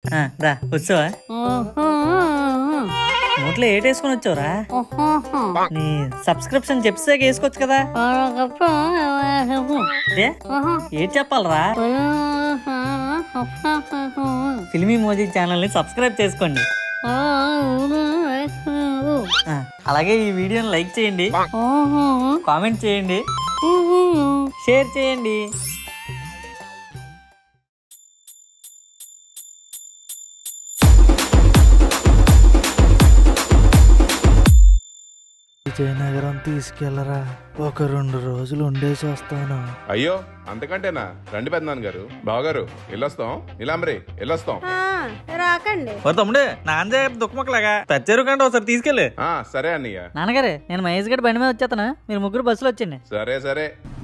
ఆ, రా వచ్చావా నోట్లో ఏటేసుకొని వచ్చావురా నీ సబ్స్క్రిప్షన్ చెప్పాక వేసుకోవచ్చు కదా ఏ ఏం చెప్పాలరా ఫిల్మీ మోజీ ఛానల్ ని సబ్స్క్రైబ్ చేసుకోండి ఆ, అలాగే ఈ వీడియోని లైక్ చేయండి కామెంట్ చేయండి షేర్ చేయండి విజయనగరం తీసుకెళ్లరా ఒక రెండు రోజులు ఉండేసి వస్తాను అయ్యో అంతకంటేనా రండి పెద్దనాన్న గారు బావగారు వెళ్ళొస్తాం ఇలాంబరి వెళ్ళొస్తాం రాకండి ఓ తమ్ముడు నాన్న దుఃఖమొక్కలాగా తెచ్చారు కంటే ఒకసారి తీసుకెళ్ళి ఆ సరే అన్నయ్య నాన్నగారు నేను మహేష్ గడి బండి మీద వచ్చేస్తాను మీరు ముగ్గురు బస్సులో వచ్చండి సరే సరే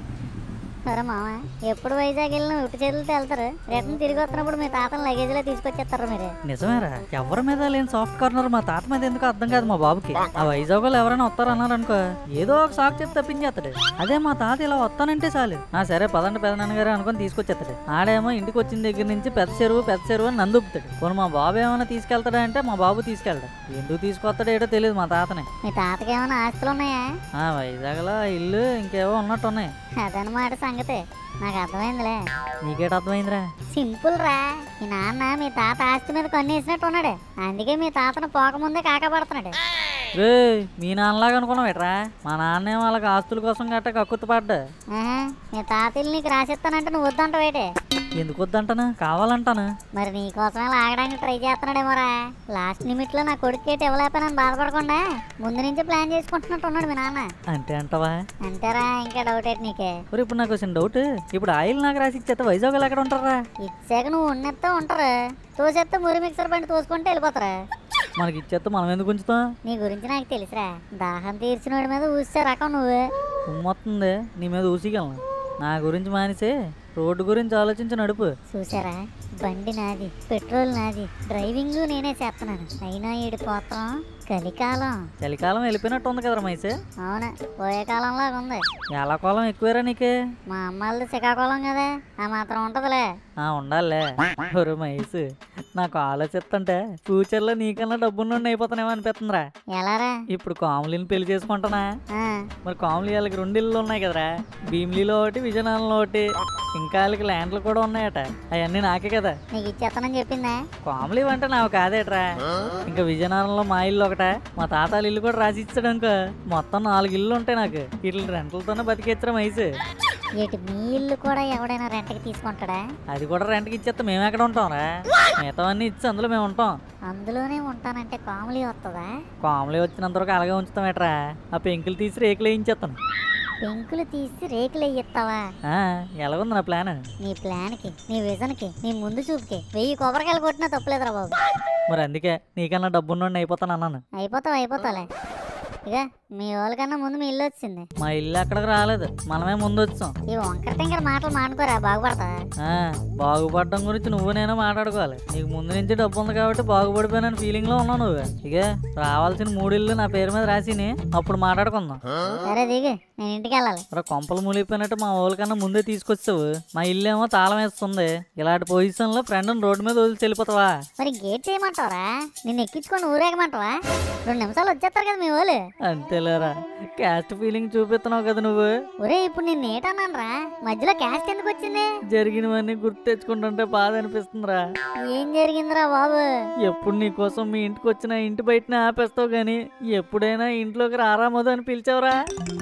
సరే మామ ఎప్పుడు వైజాగ్ వెళ్ళినా ఉట్టి చేతులతో వెళ్తారు రిటర్న్ తిరిగి వస్తున్నప్పుడు మీ తాతను లగేజ్ లో తీసుకొచ్చేస్తారు మీరు నిజమేరా ఎవరి మీద లేని సాఫ్ట్ కార్నర్ మా తాత మీద ఎందుకు అర్థం కాదు మా బాబుకి ఆ వైజాగ్ వాళ్ళు ఎవరైనా వస్తారన్నారు అనుకో ఏదో ఒక సాకు చెప్పి తప్పించేస్తాడు అదే మా తాత ఇలా వస్తానంటే చాలు ఆ సరే పదండి పెదనాన్నగారు అనుకొని తీసుకొచ్చేస్తాడు ఆడేమో ఇంటికి వచ్చిన దగ్గర నుంచి పెద్ద చెరువు పెద్ద చెరువు అని నందుపుతాడు పోనీ మా బాబు ఏమైనా తీసుకెళ్తాడా అంటే మా బాబు తీసుకెళ్తాడు ఎందుకు తీసుకొస్తాడో ఏటో తెలియదు మా తాతని మీ తాతకి ఏమైనా ఆస్తులు ఉన్నాయా ఆ వైజాగ్లో ఇల్లు ఇంకేవో ఉన్నట్టు ఉన్నాయి అదనమాట సంగతి నాకు అర్థమైందిలే నీకేట అర్థమైందిరా సింపుల్ రా మీ నాన్న మీ తాత ఆస్తి మీద కన్నేసినట్టు ఉన్నాడు అందుకే మీ తాతను పోకముందే కాకపడుతున్నాడు రే మీ నాన్నలాగా అనుకున్నావు ఎట్రా మా నాన్నే వాళ్ళకి ఆస్తుల కోసం గట్ట కక్కుర్తి పడ్డా ఆహా, మీ తాతలు నీకు రాసిస్తానంటే నువ్వు వద్దంటావేటే ఎందుకు వద్దంటాను కావాలంటాను మరి నీకోసమే లాగడానికి ట్రై చేస్తున్నాడేమోరా లాస్ట్ నిమిట్ లో నా కొడుకు కేటు ఇవ్వలేకపోయినా బాధపడకుండా ముందు నుంచి ప్లాన్ చేసుకుంటున్నట్టు ఉన్నాడు మీ నాన్న అంటే అంటావా అంతేరా ఇంకా డౌట్ ఏంటి నీకే మరి ఇప్పుడు నాకు వచ్చిన డౌట్ ఇప్పుడు ఆయిల్ నాకు రాసి ఇచ్చేస్తే వైజాగ్ ఎక్కడ ఉంటారా ఇచ్చాక నువ్వు ఉన్నెత్తో ఉంటారు తోసేస్తే మురి మిక్సర్ బండి తోసుకుంటే వెళ్ళిపోతారు మనకి ఇచ్చేస్తే మనం ఎందుకు ఉంచుతాం నీ గురించి నాకు తెలుసురా దాహం తీర్చినోడి మీద ఊసే రకం నువ్వు ఉమ్మొస్తుంది నీ మీద ఊసిగలను నా గురించి మానేసి రోడ్డు గురించి ఆలోచించి నడుపు చూసారా బండి నాది పెట్రోల్ నాది డ్రైవింగ్ నేనే చేస్తున్నాను అయినా ఈడి పోతాం కలికాలం చలికాలం వెళ్ళిపోయినట్టు ఉంది కదరా మైసే అవును పోయే కాలంలాగా ఉంది ఎలాకోలం ఎక్కువేరా నీకే మా అమ్మాళ్ళది శ్రీకాకుళం కదా ఆ మాత్రం ఉంటదిలే ఆ ఉండాలే ఒరే మహేష్ నాకు ఆలోచిస్తుంటే ఫ్యూచర్లో నీకన్నా డబ్బున్నోడిని అయిపోతానేమో అనిపిస్తుందిరా ఎలారా ఇప్పుడు కాములిని పెళ్లి చేసుకుంటానా ఆ, మరి కాములి వాళ్ళకి రెండు ఇల్లు ఉన్నాయి కదరా భీమిలీలో ఒకటి విజయనగరంలో ఒకటి ఇంకా వాళ్ళకి ల్యాండ్లు కూడా ఉన్నాయట అవన్నీ నాకే కదా నీకు ఇచ్చేస్తానని చెప్పిందా కాములి అంటే నాకు కాదేట్రా ఇంకా విజయనగరంలో మా ఇల్లు ఒకట మా తాతాల ఇల్లు కూడా రాసి ఇచ్చాడు అనుకో మొత్తం నాలుగు ఇల్లు ఉంటాయి నాకు వీటి రెంట్లతోనే బతికేచ్చరా మైసు ఇటు మీ ఇల్లు కూడా ఎవడైనా రెంట్కి తీసుకుంటాడా అది కూడా రెంట్కి ఇచ్చేస్తే మేము ఎక్కడ ఉంటాంరా మిగతావన్నీ ఇచ్చి అందులో మేము ఉంటాం అందులోనే ఉంటానంటే కామెడీ వస్తుందా కాములి వచ్చినంత వరకు అలాగే ఉంచుతాం ఏట్రా ఆ పెంకులు తీసి రేకులు వేయించేస్తాను పెంకులు తీసి రేకులు ఎయ్యిస్తావా ఆ, ఎలాగుంది నా ప్లాన్ నీ ప్లాన్కి నీ విజన్కి నీ ముందు చూపుకి వెయ్యి కొబ్బరికాయలు కొట్టినా తప్పులేదురా బాబు మరి అందుకే నీకన్నా డబ్బున్నోడిని అయిపోతాను అన్నాను అయిపోతావు అయిపోతావులే ఇక మీ వాళ్ళకన్నా ముందు మీ ఇల్లు వచ్చింది మా ఇల్లు అక్కడికి రాలేదు మనమే ముందు వచ్చాం ఈ వంకర టింకర మాటలు మానుకోరా బాగుపడతా ఆ, బాగుపడడం గురించి నువ్వు నేను మాట్లాడుకోవాలి నీకు ముందు నుంచి డబ్బు ఉంది కాబట్టి బాగుపడిపోయిన ఫీలింగ్ లో ఉన్నావు నువ్వు ఇక రావాల్సిన మూడు ఇల్లు నా పేరు మీద రాసిని అప్పుడు మాట్లాడుకుందాం సరే దిగు నేను ఇంటికి వెళ్ళాలి అరే కొంపలు మూలిపోయినట్టు మా ఊళ్ళకన్నా ముందే తీసుకొచ్చావు మా ఇల్లు ఏమో తాళం వేస్తుంది ఇలాంటి పొజిషన్ లో ఫ్రెండ్ రోడ్డు మీద వదిలి వెళ్ళిపోతావా మరి గేట్ చేయమంటావరా నిన్ను ఎక్కించుకొని ఊరేగమంటావా రెండు నిమిషాలు వచ్చేస్తారు కదా మీ వాళ్ళు అంతేలేరా క్యాస్ట్ ఫీలింగ్ చూపిస్తున్నావు కదా నువ్వు ఒరే ఇప్పుడు నిన్ను ఏటన్నాను రా మధ్యలో క్యాస్ట్ ఎందుకు వచ్చింది జరిగినవన్నీ గుర్తు తెచ్చుకుంటుంటే బాధ అనిపిస్తుందిరా ఏం జరిగిందిరా బాబు ఎప్పుడు నీ కోసం మీ ఇంటికి వచ్చినా ఇంటి బయటనే ఆపేస్తావు గాని ఎప్పుడైనా ఇంట్లోకి రారామోదు అని పిలిచావురా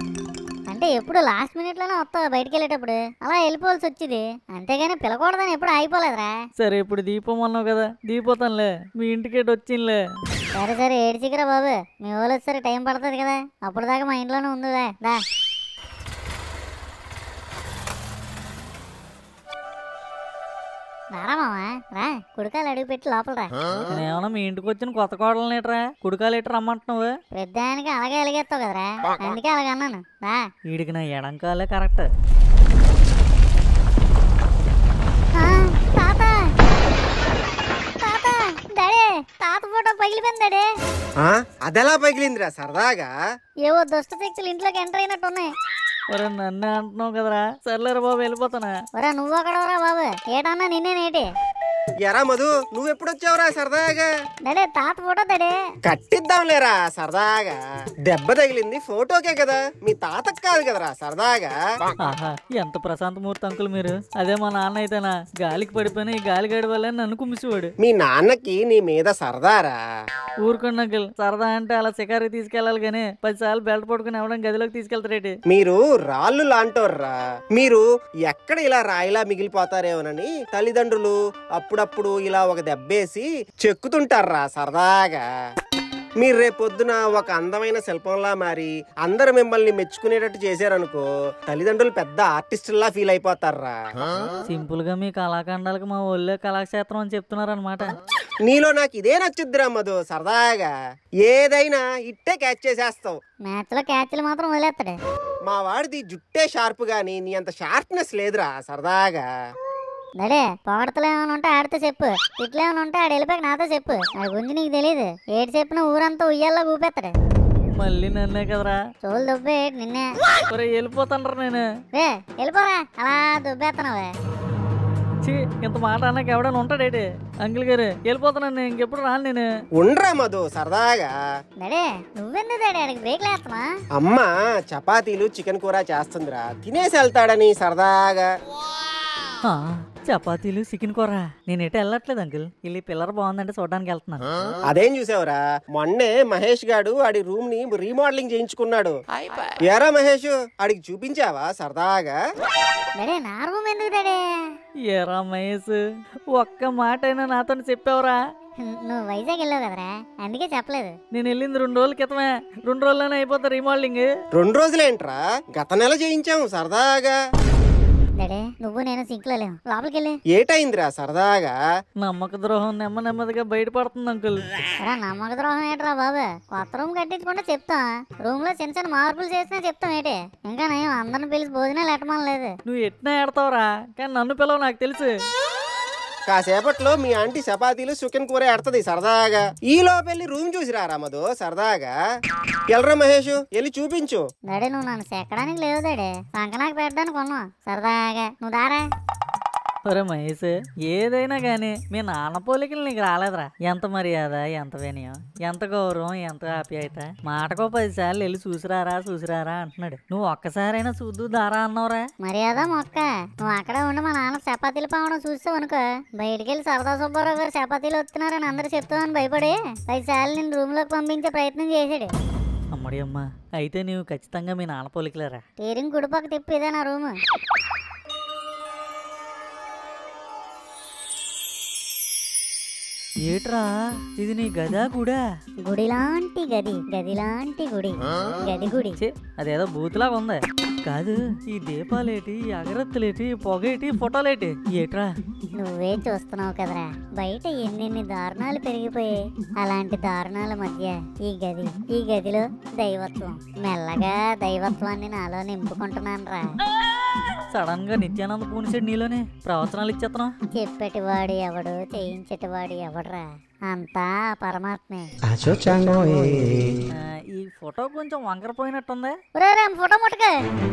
అంటే ఎప్పుడు లాస్ట్ మినిట్ లోనే వస్తావు బయటికి వెళ్ళేటప్పుడు అలా వెళ్ళిపోవాల్సి వచ్చింది అంతేగాని పిలకూడదని ఎప్పుడు ఆగిపోలేదురా సరే ఇప్పుడు దీపం అన్నావు కదా దీపోతానులే మీ ఇంటికి వచ్చిందిలే సరే సరే ఏడ్చికిరా బాబు మీ వాళ్ళు వచ్చేసరి టైం పడుతుంది కదా అప్పుడు దాకా మా ఇంట్లోనే ఉందిరా దా రారా మామా రా కుడికాయలు అడుగు పెట్టి లోపల రా నేనేమన్నా మీ ఇంటికి వచ్చిన కొత్త కోడలు ఏట్రా కుడికాలు ఎట్రా రమ్మంటున్నావు పెద్దానికి అలాగే ఎలిగేస్తావు కదరా అందుకే అలాగ అన్నాను రా వీడికి నా ఎడంకాలే కరెక్ట్ ఆ, తాత తాత డాడీ తాత ఫోటో పగిలిపోయింది డాడీ ఆ? అదెలా పగిలిందిరా సరదాగా ఏవో దుష్ట శక్తులు ఇంట్లోకి ఎంటర్ అయినట్టు ఉన్నాయి ఒరే నన్నే అంటున్నావు కదరా సర్లేరా బాబు వెళ్ళిపోతానా ఒరా నువ్వు అక్కడ బాబు ఏటన్నా నిన్నే నేటి ఎరా మధు నువ్వు ఎప్పుడు వచ్చావురా సరదాగా దడే తాత ఫోటో దడే కట్టిద్దాంలేరా సరదాగా దెబ్బ తగిలింది ఫోటోకే కదా మీ తాతకు కాదు కదరా సరదాగా ఆహా ఎంత ప్రశాంత మూర్తి అంకుల్ మీరు అదే మా నాన్న అయితేనా గాలికి పడిపోయిన ఈ గాలి గడి వల్ల నన్ను కుమ్మిసేవాడు మీ నాన్నకి నీ మీద సరదారా ఊరుకోండి అంకుల్ సరదా అంటే అలా షికారు తీసుకెళ్ళాలి కానీ పదిసార్లు బెల్ట్ పట్టుకుని ఎవడం గదిలోకి తీసుకెళ్తారేటి మీరు రాళ్ళు లాంటోర్రా మీరు ఎక్కడ ఇలా రాయిలా మిగిలిపోతారేమోనని తల్లిదండ్రులు అప్పుడప్పుడు ఇలా ఒక దెబ్బేసి చెక్కుతుంటారా సరదాగా మీరు రేపొద్దున ఒక అందమైన శిల్పంలా మారి అందరు మిమ్మల్ని మెచ్చుకునేటట్టు చేశారనుకో తల్లిదండ్రులు పెద్ద ఆర్టిస్టుల్లా ఫీల్ అయిపోతారా సింపుల్ గా మీ కళాఖండాలకు మా ఒళ్ళే కళాక్షేత్రం అని చెప్తున్నారు అనమాట నీలో నాకు ఇదే నచ్చుద్దిరా మధు సరదాగా ఏదైనా ఇట్టే క్యాచ్ చేసేస్తావు మ్యాచ్ లో క్యాచ్లు మాత్రం వదిలేస్తాడు మా వాడిది జుట్టే షార్ప్ గాని నీ అంత షార్ప్నెస్ లేదురా సరదాగా దడే పొగడతలు ఏమైనా ఉంటే ఆడితే చెప్పు ఇట్లా ఏమైనా ఉంటే ఆడు వెళ్ళిపోయాక నాతో చెప్పు ఆడి గురించి నీకు తెలియదు ఏడు చెప్పిన ఊరంతా ఉయ్యాల్లో ఊపేస్తాడు మళ్ళీ నన్నే కదరా చోలు దుబ్బే నిన్నే ఒరే వెళ్ళిపోతాండ్రా నేను రే వెళ్ళిపోరా అలా దుబ్బేస్తున్నావే ఛీ ఇంత మాట అన్నాక ఎవడైనా ఉంటాడేటి అంకుల్ గారు వెళ్ళిపోతున్నాను నేను ఇంకెప్పుడు రాను నేను ఉండ్రా మధు సరదాగా దడే నువ్వెందుకు దడే ఆడికి బ్రేక్ లేస్తున్నా అమ్మ చపాతీలు చికెన్ కూర చేస్తుందిరా తినేసి వెళ్తాడని సరదాగా ఆ, చపాతీలు చికెన్ కూర నేను ఎటు వెళ్ళట్లేదు అంకుల్ వెళ్ళి పిల్లర్ బాగుందంటే చూడడానికి వెళ్తున్నాను అదేం చూసావురా మొన్నే మహేష్ గాడు ఆడి రూమ్ ని రీమోడలింగ్ చేయించుకున్నాడు ఏరా మహేష్ ఆడికి చూపించావా సరదాగా దడే నా రూమ్ ఎందుకు దడే ఏరా మహేష్ ఒక్క మాట అయినా నాతో చెప్పావురా నువ్వు వైజాగ్ వెళ్ళావు కదరా అందుకే చెప్పలేదు నేను వెళ్ళింది రెండు రోజుల క్రితమే రెండు రోజుల్లోనే అయిపోతా రీమోడలింగ్ రెండు రోజులేంట్రా గత నెల చేయించాము సరదాగా దడే నువ్వు నేను సింక్ లో లేవు లోపలికి వెళ్ళి ఏటైందిరా సరదాగా నమ్మక ద్రోహం నెమ్మ నెమ్మదిగా బయటపడుతుంది అంకుల్ రా నమ్మక ద్రోహం ఏంట్రా బాబు కొత్త రూమ్ కట్టించుకుంటే చెప్తాం రూమ్ లో చిన్న చిన్న మార్పులు చేసినా చెప్తాం ఏంటి ఇంకా నేను అందరిని పిలిచి భోజనాలు ఎట్టమని లేదు నువ్వు ఎట్నా ఎడతావురా కానీ నన్ను పిలవ నాకు తెలుసు కాసేపట్లో మీ ఆంటీ చపాతీలు చికెన్ కూర ఎడతది సరదాగా ఈ లోపెళ్ళి రూమ్ చూసి రారా మధు సరదాగా ఎల్రా మహేష్ వెళ్ళి చూపించు దడే నువ్వు నన్ను చెక్కడానికి లేవు దడే సంకనాకి పెట్టడానికి కొన్నావు సరదాగా నువ్వు దారా ఒరే మహేష్ ఏదైనా గానీ మీ నాన్న పోలికలు నీకు రాలేదురా ఎంత మర్యాద ఎంత వినయం ఎంత గౌరవం ఎంత ఆప్యాయత మాటకో పదిసార్లు వెళ్ళి చూసిరారా చూసిరారా అంటున్నాడు నువ్వు ఒక్కసారైనా చూద్దు దారా అన్నావురా మర్యాద మొక్క నువ్వు అక్కడే ఉండి మా నాన్న చపాతీలు పావడం చూస్తావు అనుకో బయటికి వెళ్ళి సరదా సుబ్బారావు గారు చపాతీలు వస్తున్నారని అందరు చెప్తామని భయపడి పదిసార్లు నేను రూమ్ లోకి పంపించే ప్రయత్నం చేశాడు అమ్మడి అమ్మ అయితే నీవు ఖచ్చితంగా మీ నాన్న పోలికలేరా టీరింగ్ కుడిపక్క తిప్పి ఇదే నా రూమ్ ఏట్రా ఇది నీ గదా కూడా గుడి లాంటి గది గది లాంటి గుడి గది గుడి ఛే, అదేదో బూతులాగా ఉంది కాదు ఈ దీపాలేటి ఈ అగరత్తులేటి ఈ పొగేటి ఫోటోలేటి ఏట్రా నువ్వే చూస్తున్నావు కదరా బయట ఎన్నెన్ని దారుణాలు పెరిగిపోయాయి అలాంటి దారుణాల మధ్య ఈ గది ఈ గదిలో దైవత్వం మెల్లగా దైవత్వాన్ని నాలో నింపుకుంటున్నాను రా సడన్ గా నిత్యానంద పూనిసాడు నీలోనే ప్రవచనాలు ఇచ్చేస్తున్నావు చెప్పేటివాడు ఎవడు చేయించేటివాడు ఎవడ్రా అంతా ఆ పరమాత్మే ఆ, ఈ ఫోటో కొంచెం వంకరపోయినట్టుంది ఒరే రే, ఫోటో ముట్టుక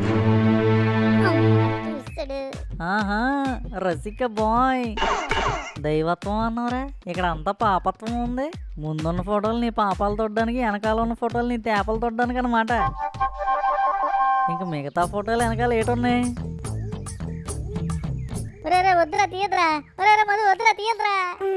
చూస్తాడు ఆహా రసిక బాయ్ దైవత్వం అన్నవరా ఇక్కడ అంతా పాపత్వం ఉంది ముందున్న ఫోటోలు నీ పాపాలు తొడ్డానికి వెనకాల ఉన్న ఫోటోలు నీ తేపలు తొడ్డానికి అనమాట ఇంకా మిగతా ఫోటోలు వెనకాల ఏటున్నాయి ఒరే రే వద్దురా తీయద్రా ఒరే రే మధు వద్దురా తీయద్రా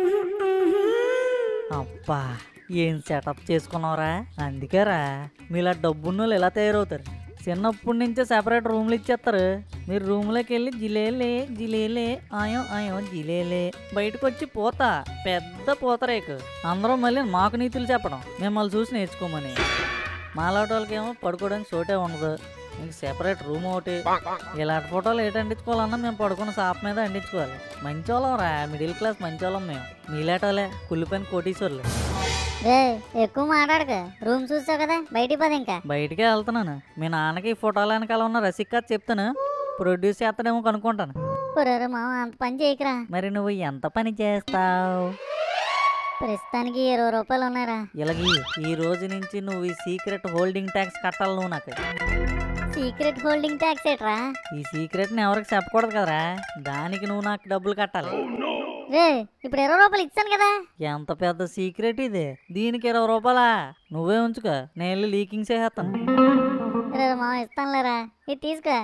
అబ్బా ఏం సెటప్ చేసుకున్నావురా అందుకేరా మీలా డబ్బున్నోళ్ళు ఎలా తయారవుతారు చిన్నప్పటి నుంచే సెపరేట్ రూమ్లు ఇచ్చేస్తారు మీరు రూమ్లోకి వెళ్ళి జిలేలే జిలేలే ఆయం ఆయం జిలేలే బయటకు వచ్చి పోత పెద్ద పూతరేకు అందరూ మళ్ళీ మాకు నీతులు చెప్పడం మిమ్మల్ని చూసి నేర్చుకోమని మాలాంటి వాళ్ళకేమో పడుకోవడానికి చోటే ఉండదు ఇంక సెపరేట్ రూమ్ ఒకటి ఇలాంటి ఫోటోలు ఏటి అంటించుకోవాలన్నా మేము పడుకున్న షాప్ మీద అంటించుకోవాలి మంచోళ్ళం రా మిడిల్ క్లాస్ మంచోళ్ళం మేము మీలేటోలే కుళ్ళిపోయిన కోటీశ్వర్లు రే ఎక్కువ మాట్లాడక రూమ్ చూసావు కదా బయటికి పద ఇంకా బయటికే వెళ్తున్నాను మీ నాన్నకి ఈ ఫోటోల వెనకాల ఉన్న రసిక చెప్తాను ప్రొడ్యూస్ చేస్తాడేమో కనుక్కుంటాను ఒరే రే మామ అంత పని చేయకురా మరి నువ్వు ఎంత పని చేస్తావు ప్రస్తుతానికి ఇరవై రూపాయలు ఉన్నాయిరా ఇలాగి ఈ రోజు నుంచి నువ్వు ఈ సీక్రెట్ హోల్డింగ్ ట్యాక్స్ కట్టాలి నువ్వు నాకు సీక్రెట్ హోల్డింగ్ ట్యాక్స్ ఏట్రా ఈ సీక్రెట్ని ఎవరికి చెప్పకూడదు కదరా దానికి నువ్వు నాకు డబ్బులు కట్టాలి రే ఇప్పుడు ఇరవై రూపాయలు ఇచ్చాను కదా ఎంత పెద్ద సీక్రెట్ ఇది దీనికి ఇరవై రూపాయలా నువ్వే ఉంచుకో నేను వెళ్ళి లీకింగ్ చేసేస్తాను రే మా ఇస్తానులేరా ఇది తీసుకో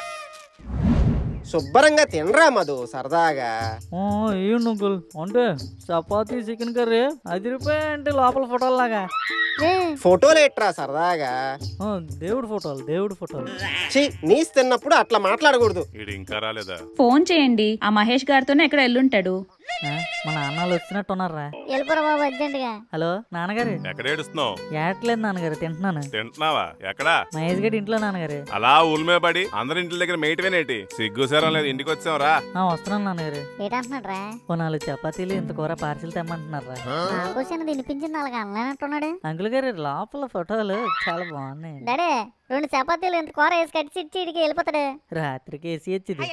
శుభ్రంగా తినరా మధు సరదాగా ఏ నువ్వులు అంటే చపాతీ చికెన్ కర్రీ అది రూపాయి అంటే లోపల ఫోటోలాగా రే ఫోటోలు ఎట్రా సరదాగా ఆ, దేవుడి ఫోటోలు దేవుడి ఫోటోలు ఛీ నీస్ తిన్నప్పుడు అట్లా మాట్లాడకూడదు వీడు ఇంకా రాలేదా ఫోన్ చేయండి ఆ మహేష్ గారితోనే ఎక్కడ ఎల్లుంటాడు ఆ, మా నాన్నలు వచ్చినట్టున్నారా వెళ్ళిపోరా బాబు అర్జెంటుగా హలో నాన్నగారు ఎక్కడ ఏడుస్తున్నావు ఏట్లేదు నాన్నగారు తింటున్నాను తింటున్నావా ఎక్కడా మహేష్ గడి ఇంట్లో నాన్నగారు అలా ఊళ్ళ మీద పడి అందరి ఇంటి దగ్గర మేయటమేనేటి సిగ్గు సేరం లేదు ఇంటికి వచ్చాం రా ఆ, వస్తున్నాను నాన్నగారు ఏంటంటున్నాడు రా ఓ నాలుగు చపాతీలు ఇంత కూర పార్సిల్ తెమ్మంటున్నారా నా క్వశ్చన్ తినిపించింది అలాగ అనలేనట్టున్నాడు అంకుల్ గారు లోపల ఫోటోలు చాలా బాగున్నాయి డాడీ రెండు చపాతీలు ఇంత కూర వేసి కట్టి ఇచ్చి ఇడికి వెళ్ళిపోతాడు రాత్రికి వేసి వచ్చింది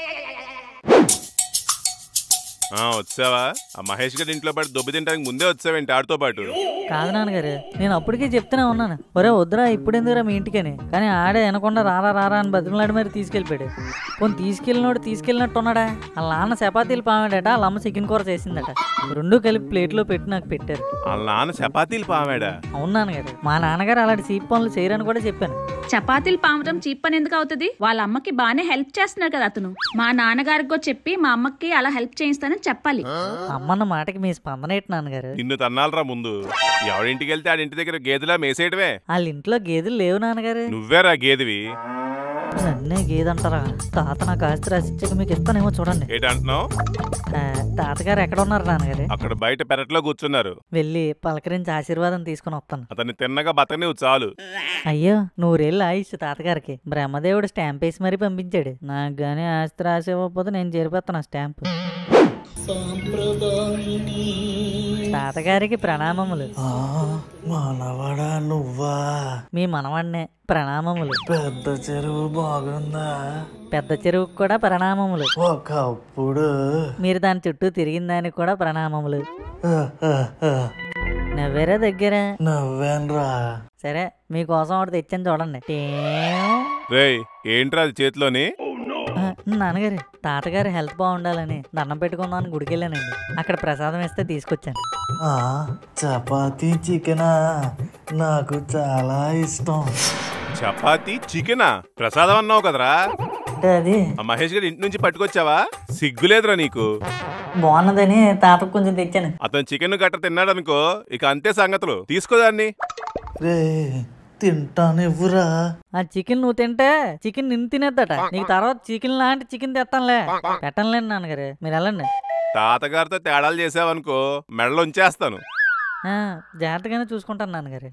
ఆ వచ్చావా ఆ మహేష్ గారి ఇంట్లో పడి దొబ్బి తింటానికి ముందే వచ్చావేంటి ఆడితో పాటు కాదు నాన్నగారు నేను అప్పటికే చెప్తూనే ఉన్నాను ఒరే వద్దురా ఇప్పుడు ఎందుకురా మీ ఇంటికని కానీ ఆడే వినకుండా రారా రారా అని బతిమలాడి మరి తీసుకెళ్ళిపోయాడు పోనీ తీసుకెళ్ళినోడు తీసుకెళ్ళినట్టు ఉన్నాడా వాళ్ళ నాన్న చపాతీలు పామాడట వాళ్ళ అమ్మ చికెన్ కూర చేసిందట రెండు కలిపి ప్లేట్లో పెట్టి నాకు పెట్టారు వాళ్ళ నాన్న చపాతీలు పామాడా అవును నాన్నగారు మా నాన్నగారు అలాంటి సీప్ పనులు చేయరని కూడా చెప్పాను చపాతీలు పామటం చీప్ అని ఎందుకు అవుతుంది వాళ్ళ అమ్మకి బానే హెల్ప్ చేస్తున్నాడు కదా అతను మా నాన్నగారికో చెప్పి మా అమ్మకి అలా హెల్ప్ చేయిస్తానని చెప్పాలి అమ్మన్న మాటకి మీ స్పందన ఏంటి నాన్నగారు నిన్ను తన్నాలరా ముందు ఎవరింటికి వెళ్తే ఆడింటి దగ్గర గేదెలా మేసేయటమే వాళ్ళ ఇంట్లో గేదెలు లేవు నాన్నగారు నువ్వేరా గేదెవి నన్నే గేదె అంటారా తాత నాకు ఆస్తి రాసిచ్చాక మీకు ఇస్తానేమో చూడండి ఏంటంటున్నావు ఆ, తాతగారు ఎక్కడ ఉన్నారు నాన్నగారు అక్కడ బయట పెరట్లో కూర్చున్నారు వెళ్ళి పలకరించి ఆశీర్వాదం తీసుకుని వస్తాను అతన్ని తిన్నగా బతకనివ్వు చాలు అయ్యో నూరేళ్ళు ఆయుష్ తాతగారికి బ్రహ్మదేవుడు స్టాంప్ వేసి మరీ పంపించాడు నాకు గానీ ఆస్తి రాసివ్వకపోతే నేను చేరిపోతాను ఆ స్టాంప్ తాతగారికి ప్రణామములు ఆ, మనవడా నువ్వా మీ మనవణ్ణే ప్రణామములు పెద్ద చెరువు బాగుందా పెద్ద చెరువుకు కూడా ప్రణామములు ఒకప్పుడు మీరు దాని చుట్టూ తిరిగిన దానికి కూడా ప్రణామములు ఆ, ఆ, ఆ, నవ్వేరా దగ్గర నవ్వేన్రా సరే మీకోసం ఒకటి తెచ్చాను చూడండి టేవ్. రేయ్ ఏంట్రా అది చేతిలోని ఆ, నాన్నగారు తాతగారు హెల్త్ బాగుండాలని దండం పెట్టుకుందామని గుడికి వెళ్ళానండి అక్కడ ప్రసాదం ఇస్తే తీసుకొచ్చాను ఆ, చపాతీ చికెనా నాకు చాలా ఇష్టం చపాతీ చికెనా ప్రసాదం అన్నావు కదరా అంటే అది ఆ మహేష్ గారి ఇంటి నుంచి పట్టుకొచ్చావా సిగ్గులేదురా నీకు బాగున్నదని తాతకు కొంచెం తెచ్చాను అతను చికెన్ గట్ట తిన్నాడనుకో ఇక అంతే సంగతులు తీసుకోదాన్ని రే తింటానివ్వురా ఆ చికెన్ నువ్వు తింటే చికెన్ నిన్ను తినేద్దట నీకు తర్వాత చికెన్ లాంటి చికెన్ తెస్తానులే పెట్టనులేండి నాన్నగారు మీరు వెళ్ళండి తాతగారితో తేడాలు చేసావనుకో మెడలో ఉంచేస్తాను ఆ, జాగ్రత్తగానే చూసుకుంటాను నాన్నగారు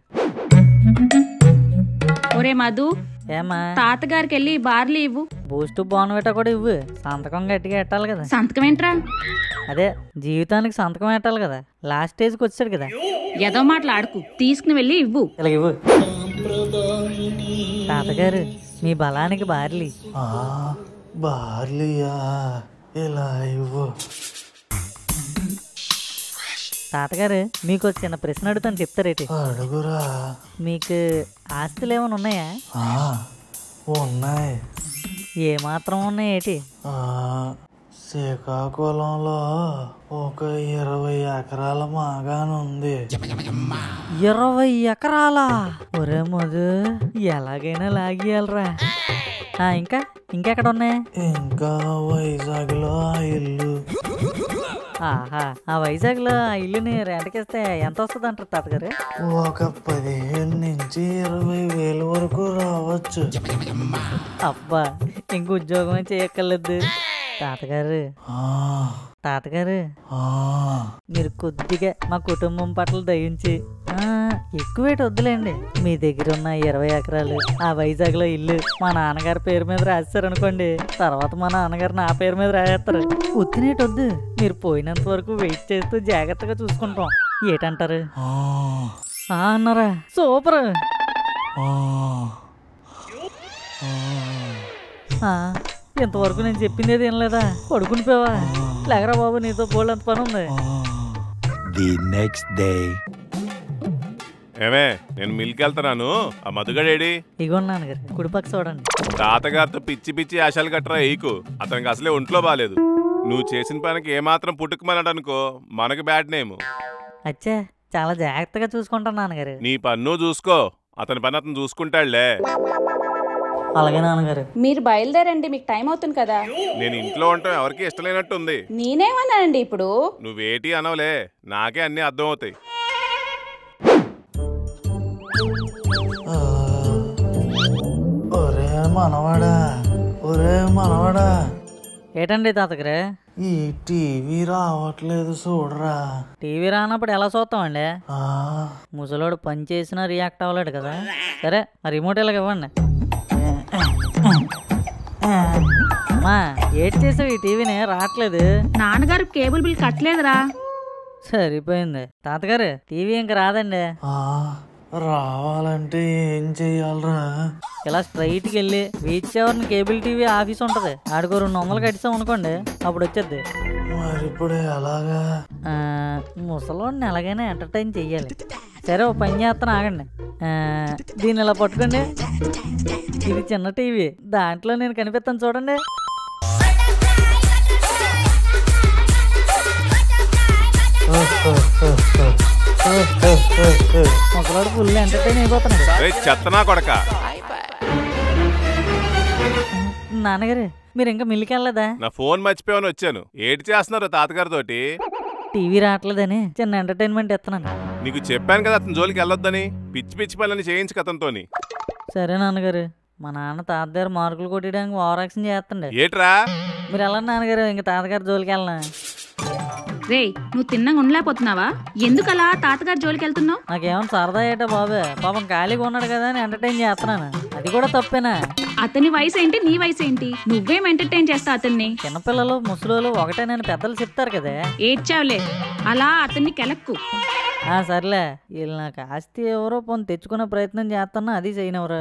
ఒరే మధు ఏమా తాతగారికి వెళ్ళి బార్లీ ఇవ్వు బూస్ట్ బాన్వేట కూడా ఇవ్వు సంతకం గట్టిగా పెట్టాలి కదా సంతకం ఏంట్రా అదే జీవితానికి సంతకం పెట్టాలి కదా లాస్ట్ స్టేజ్కి వచ్చాడు కదా ఏదో మాట్లాడుకు తీసుకుని వెళ్ళి ఇవ్వు ఇలా ఇవ్వు తాతగారు మీ బలానికి బార్లీ ఆ, బార్లియా ఇలా ఇవ్వు తాతగారు మీకు ఒక చిన్న ప్రశ్న అడుగుతాను చెప్తారేటి అడుగురా మీకు ఆస్తులు ఏమైనా ఉన్నాయా ఆ, ఉన్నాయి ఏ మాత్రం ఉన్నాయి ఏటి ఆ, శ్రీకాకుళంలో ఒక ఇరవై ఎకరాల మాగానుంది ఇరవై ఎకరాలా ఒరే మధు ఎలాగైనా లాగియాలరా ఆ, ఇంకా ఇంకెక్కడ ఉన్నాయి ఇంకా వైజాగ్లో ఆ ఇల్లు ఆహా ఆ వైజాగ్లో ఆ ఇల్లుని రెంట్కిస్తే ఎంత వస్తుంది అంటారు తాతగారు ఒక పదిహేను నుంచి ఇరవై వేల వరకు రావచ్చు అబ్బా ఇంక ఉద్యోగమే చేయక్కర్లేదు తాతగారు ఆ, తాతగారు ఆ, మీరు కొద్దిగా మా కుటుంబం పట్ల దయించి ఆ, ఎక్కువేటి వద్దులేండి మీ దగ్గర ఉన్న ఇరవై ఎకరాలు ఆ వైజాగ్లో ఇల్లు మా నాన్నగారి పేరు మీద రాశారనుకోండి తర్వాత మా నాన్నగారు నా పేరు మీద రాసేస్తారు ఉత్తినేటి వద్దు మీరు పోయినంత వరకు వెయిట్ చేస్తూ జాగ్రత్తగా చూసుకుంటాం ఏటంటారు ఆ, ఆ అన్నారా సూపర్ ఆ, ఆ. ఆ, ఇంతవరకు నేను చెప్పింది ఏది వినలేదా పడుకుని పోవా లేకరా బాబు నీతో బోల్డ్ అంత పని ఉంది The next day. ఏమే నేను మిల్కి వెళ్తున్నాను ఆ మధుగడేడి ఇగో నాన్నగారు కుడిపక్క చూడండి తాతగారితో పిచ్చి పిచ్చి ఆశలు కట్టరా ఏకు అతనికి అసలే ఒంట్లో బాలేదు నువ్వు చేసిన పనికి ఏమాత్రం పుట్టుకుమన్నాడు అనుకో మనకు బ్యాడ్ నేమ్ అచ్చే చాలా జాగ్రత్తగా చూసుకుంటాను నాన్నగారు నీ పన్ను చూసుకో అతని పని అతను చూసుకుంటాడులే అలాగే నాన్నగారు మీరు బయలుదేరండి మీకు టైం అవుతుంది కదా నేను ఇంట్లో ఉండటం ఎవరికి ఇష్టం లేనట్టుంది నేనేమన్నానండి ఇప్పుడు నువ్వేటి అనవలే నాకే అన్నీ అర్థం అవుతాయి ఆ, ఒరే మనవాడా ఒరే మనవాడా ఏటండి తాతగారు ఈ టీవీ రావట్లేదు చూడరా టీవీ రానప్పుడు ఎలా చూస్తామండి ఆ, ముసలోడు పని చేసినా రియాక్ట్ అవ్వలేడు కదా సరే ఆ రిమోట్ ఇలాగ ఇవ్వండి అమ్మా ఏడ్ చేసావు ఈ టీవీని రావట్లేదు నాన్నగారు కేబుల్ బిల్ కట్టలేదురా సరిపోయింది తాతగారు టీవీ ఇంక రాదండి ఆ, రావాలంటే ఏం చెయ్యాలరా ఇలా స్ట్రైట్కి వెళ్ళి రీచ్ అవర్ని కేబుల్ టీవీ ఆఫీస్ ఉంటుంది ఆడికో రెండు వందలు కట్టిస్తాం అనుకోండి అప్పుడు వచ్చేది మరి ఇప్పుడు ఎలాగా ఆ, ముసలోడిని ఎలాగైనా ఎంటర్టైన్ చెయ్యాలి సరే ఓ పని చేస్తాను ఆగండి ఆ, దీన్ని ఇలా పట్టుకోండి ఇది చిన్న టీవీ దాంట్లో నేను కనిపిస్తాను చూడండి ముసలోడు ఫుల్ ఎంటర్టైన్ అయిపోతున్నాడు రే చెత్తనా కొడక నాన్నగారు మీరు ఇంకా మిల్లికి వెళ్ళలేదా నా ఫోన్ మర్చిపోయాను వచ్చాను ఏటి చేస్తున్నారు తాతగారితోటి టీవీ రావట్లేదని చిన్న ఎంటర్టైన్మెంట్ ఇస్తున్నాను నీకు చెప్పాను కదా అతని జోలికి వెళ్ళొద్దని పిచ్చి పిచ్చి పనులని చేయించు అతనితోని సరే నాన్నగారు మా నాన్న తాత దగ్గర మార్కులు కొట్టడానికి ఓవర్ యాక్షన్ చేస్తుండే ఏట్రా మీరు వెళ్ళండి నాన్నగారు ఇంకా తాతగారు జోలికి వెళ్ళనా రే నువ్వు తిన్నగా ఉండలేకపోతున్నావా ఎందుకు అలా తాతగారు జోలికి వెళ్తున్నావు నాకేమన్నా సరదా ఏటా బాబు పాపం ఖాళీగా ఉన్నాడు కదా అని ఎంటర్టైన్ చేస్తున్నాను అది కూడా తప్పేనా అతని వయసు ఏంటి నీ వయసు ఏంటి నువ్వేం ఎంటర్టైన్ చేస్తావు అతన్ని చిన్నపిల్లలు ముసలోళ్ళు ఒకటేనని పెద్దలు చెప్తారు కదా ఏడ్చావులే అలా అతన్ని కెలక్కు ఆ సర్లే వీళ్ళు నాకు ఆస్తి ఎవరో పోని తెచ్చుకునే ప్రయత్నం చేస్తున్నా అది చేయనివరు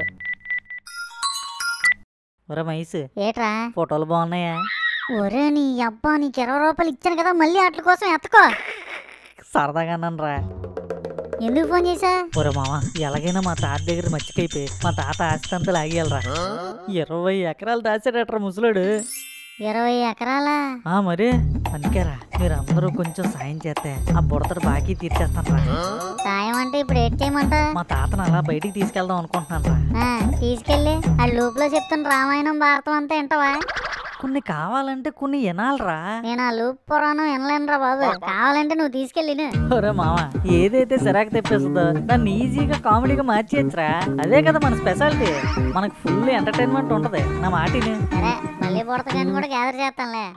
ఒరే మైస్ ఏట్రా ఫోటోలు బాగున్నాయా ఒరే నీ అబ్బా నీకు ఇరవై రూపాయలు ఇచ్చాను కదా మళ్ళీ వాటి కోసం ఎత్తుకో సరదాగా అన్నాను రా ఎందుకు ఫోన్ చేసా ఒరే మామ ఎలాగైనా మా తాత దగ్గర మర్చిపోయిపోయి మా తాత ఆస్తి అంతా లాగేయాలరా ఇరవై ఎకరాలు దాచాడట్రా ముసలోడు ఇరవై ఎకరాలా ఆ మరి అందుకేరా మీరు అందరూ కొంచెం సాయం చేస్తే ఆ బుడతడు బాకీ తీర్చేస్తాను రా సాయం అంటే ఇప్పుడు ఏం చేయమంట మా తాతను అలా బయటికి తీసుకెళ్దాం అనుకుంటున్నాను రా ఆ, తీసుకెళ్ళి ఆ లూపులో చెప్తున్న రామాయణం భారతం అంతా వింటవా కొన్ని కావాలంటే కొన్ని వినాలరా నేను ఆ లూప్ పురాణం వినలేనురా బాబు కావాలంటే నువ్వు తీసుకెళ్ళి విను. ఒరే మామ ఏదైతే సిరాకు తెప్పేస్తుందో దాన్ని ఈజీగా కామెడీగా మార్చేయచ్చురా అదే కదా మన స్పెషాలిటీ మనకు ఫుల్ ఎంటర్టైన్మెంట్ ఉంటది నా మాటిని సరే మళ్ళీ పుడతగాని కూడా గ్యాదర్ చేస్తానులే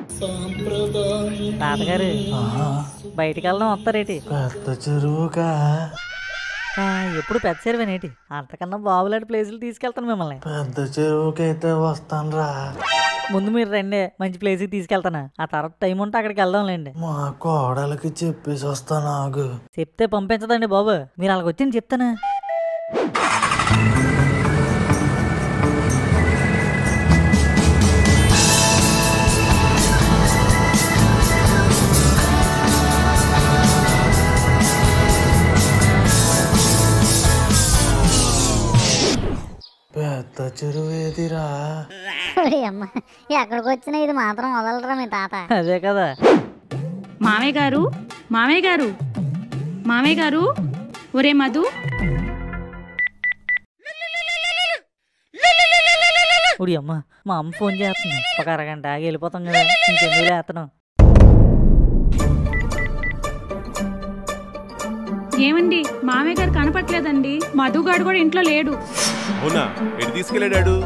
తాతగారు ఆ, బయటికి వెళ్దాం వస్తారేటి పెద్ద చెరువుకా ఆ, ఎప్పుడు పెద్ద సరివేనేటి అంతకన్నా బాబులాంటి ప్లేసులు తీసుకెళ్తాను మిమ్మల్ని పెద్ద చెరువుకైతే వస్తానురా ముందు మీరు రండి మంచి ప్లేస్కి తీసుకెళ్తాను ఆ తర్వాత టైం ఉంటే అక్కడికి వెళ్దాంలేండి మా కోడలికి చెప్పేసి వస్తాను ఆగు చెప్తే పంపించదండి బాబు మీరు అలాగ వచ్చింది చెప్తాను పెద్ద చెరువు ఏదిరా ఒరే అమ్మ ఎక్కడికి వచ్చినా ఇది మాత్రం వదలరా మీ తాత అదే కదా మామయ్య గారు మామయ్య గారు మామయ్య గారు ఒరే మధు ఉడి అమ్మ మా అమ్మ ఫోన్ చేస్తుంది ఒక అరగంట ఆగి వెళ్ళిపోతాం కదా ఇంకెందుకు లేస్తున్నాం ఏమండి మామయ్య గారు కనపట్లేదండి మధుగాడు కూడా ఇంట్లో లేడు అవునా ఎటు తీసుకెళ్ళాడు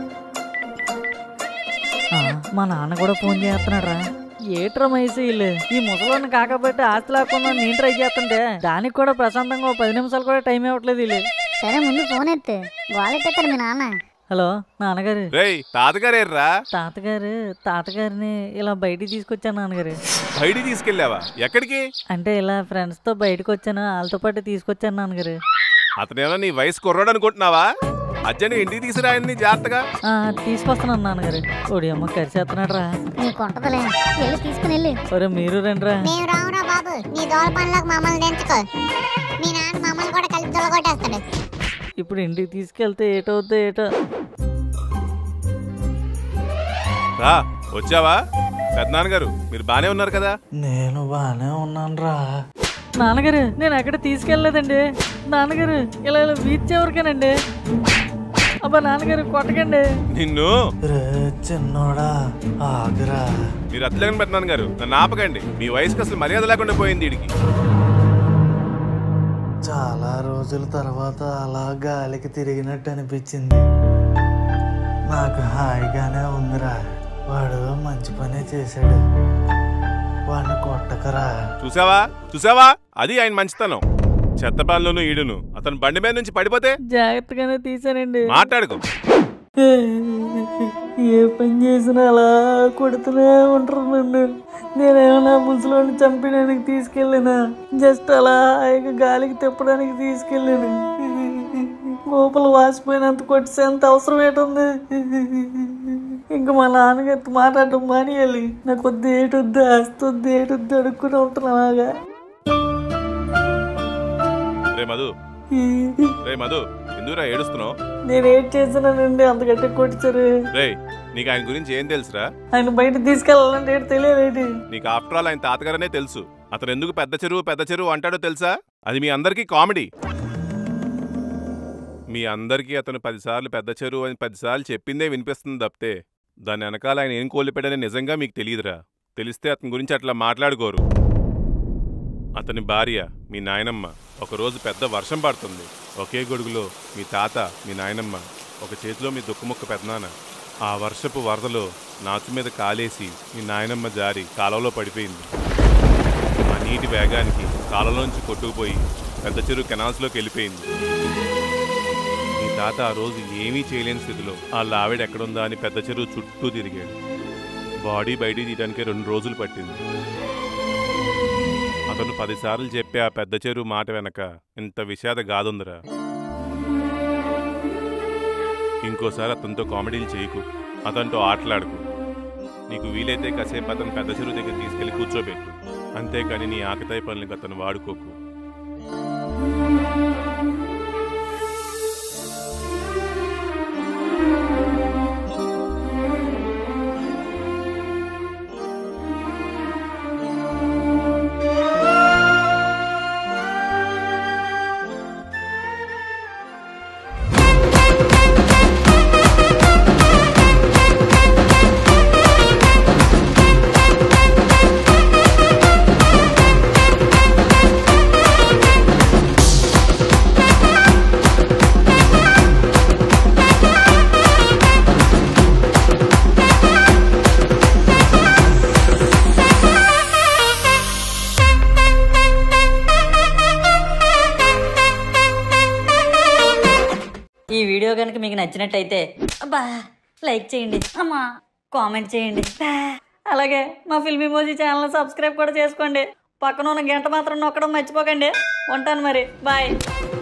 ఆ, మా నాన్న కూడా ఫోన్ చేస్తున్నాడు రా ఏట్రా మైసీలు ఈ ముసలోని కాకపోతే ఆస్తి లేకుండా నేను ట్రై చేస్తుంటే దానికి కూడా ప్రశాంతంగా ఓ పది నిమిషాలు కూడా టైం ఇవ్వట్లేదు వీళ్ళు సరే ముందు ఫోన్ ఎత్తు వాలెట్ ఎత్తాడు మీ నాన్న హలో నాన్నగారు రేయ్ తాతగారేర్రా తాతగారు తాతగారిని ఇలా బయటికి తీసుకొచ్చాను నాన్నగారు బయటికి తీసుకెళ్ళావా ఎక్కడికి అంటే ఇలా ఫ్రెండ్స్తో బయటకు వచ్చాను వాళ్ళతో పాటు తీసుకొచ్చాను నాన్నగారు అతనేమో నీ వయసు కుర్రాడు అనుకుంటున్నావా అర్జెంట్ ఇంటికి తీసుకురా ఆయన్ని జాగ్రత్తగా ఆ, తీసుకొస్తున్నాను నాన్నగారు ఓడి అమ్మ కరిచేస్తున్నాడు రా నీకుంటదిలే వెళ్ళి తీసుకుని వెళ్ళి ఒరే మీరు రండి రా మేము రావురా బాబు నీ దోల పనులకు మమ్మల్ని దించుకో మీ నాన్న మమ్మల్ని కూడా కలిసి దొలగొట్టేస్తాడు ఇప్పుడు ఇంటికి తీసుకెళ్తే ఏటవుద్దో ఏటో రా వచ్చావా పెద్దనాన్నగారు మీరు బానే ఉన్నారు కదా నేను బానే ఉన్నాను రా నాన్నగారు నేను ఎక్కడ తీసుకెళ్ళలేదండి నాన్నగారు ఇలా ఇలా బీచ్ ఎవరికేనండి అబ్బా నాన్నగారు కొట్టకండి నిన్ను రే చిన్నోడా ఆగరా మీరు అట్లేని పెద్దనాన్నగారు నన్ను ఆపకండి మీ వయసుకి అసలు మర్యాద లేకుండా పోయింది వీడికి చాలా రోజుల తర్వాత అలా గాలికి తిరిగినట్టు అనిపించింది నాకు హాయిగానే ఉందిరా వాడు మంచి పనే చేశాడు వాడిని కొట్టకరా చూసావా చూసావా అది ఆయన మంచితనం చెత్తపాలలోను ఈడును అతను బండి మీద నుంచి పడిపోతే జాగ్రత్తగానే తీసానండి మాట్లాడుకో ఏ పని చేసినా అలా కొడుతూనే ఉంటారు నన్ను నేనేమైనా ముసలోని చంపడానికి తీసుకెళ్ళినా జస్ట్ అలా హాయిగా గాలికి తిప్పడానికి తీసుకెళ్ళాను గోపలు వాసిపోయినంత కొట్టేంత అవసరం ఏంటుంది ఇంకా మా నాన్నగారితో మాట్లాడటం మానేయాలి నాకు వద్దు ఏటొద్దు ఆస్తుంది ఏటొద్దు అడుక్కుని ఉంటున్నాగా రే మధు రే మధు ఎందుకురా ఏడుస్తున్నావు నేను ఏం చేసినానండి అంత గట్టి కొట్టించారు రే నీకు ఆయన గురించి ఏం తెలుసురా ఆయన బయట తీసుకెళ్ళాలంటే ఏంటి తెలియలేంటి నీకు ఆఫ్టర్ ఆల్ ఆయన తాతగారనే తెలుసు అతను ఎందుకు పెద్ద చెరువు పెద్ద చెరువు అంటాడో తెలుసా అది మీ అందరికీ కామెడీ మీ అందరికీ అతను పదిసార్లు పెద్ద చెరువు అని పదిసార్లు చెప్పిందే వినిపిస్తుంది తప్పితే దాని వెనకాల ఆయన ఏం కోల్పోయాడని నిజంగా మీకు తెలియదురా తెలిస్తే అతని గురించి అట్లా మాట్లాడుకోరు అతని భార్య మీ నాయనమ్మ ఒకరోజు పెద్ద వర్షం పడుతుంది ఒకే గొడుగులో మీ తాత మీ నాయనమ్మ ఒక చేతిలో మీ దుఃఖముక్క పెద్దనాన్న ఆ వర్షపు వరదలో నాచు మీద కాలేసి మీ నాయనమ్మ జారి కాలువలో పడిపోయింది ఆ నీటి వేగానికి కాలంలోంచి కొట్టుకుపోయి పెద్ద చెరువు కెనాల్స్లోకి వెళ్ళిపోయింది మీ తాత ఆ రోజు ఏమీ చేయలేని స్థితిలో ఆ లావిడ ఎక్కడుందా అని పెద్ద చెరువు చుట్టూ తిరిగాడు బాడీ బయటికి తీయడానికి రెండు రోజులు పట్టింది అతను పదిసార్లు చెప్పే ఆ పెద్ద చెరువు మాట వెనక ఇంత విషాద గాదుందిరా ఇంకోసారి అతనితో కామెడీలు చేయకు అతనితో ఆటలాడుకు నీకు వీలైతే కాసేపు అతను పెద్ద చెరువు దగ్గర తీసుకెళ్లి కూర్చోబెట్టు అంతేకాని నీ ఆకతాయి పనులకు అతను వాడుకోకు ఈ వీడియో కనుక మీకు నచ్చినట్టయితే అబ్బా లైక్ చేయండి అమ్మా కామెంట్ చేయండి బా. అలాగే మా ఫిల్మీ మోజీ ఛానల్ సబ్స్క్రైబ్ కూడా చేసుకోండి పక్కన ఉన్న గంట మాత్రం నొక్కడం మర్చిపోకండి ఉంటాను మరి బాయ్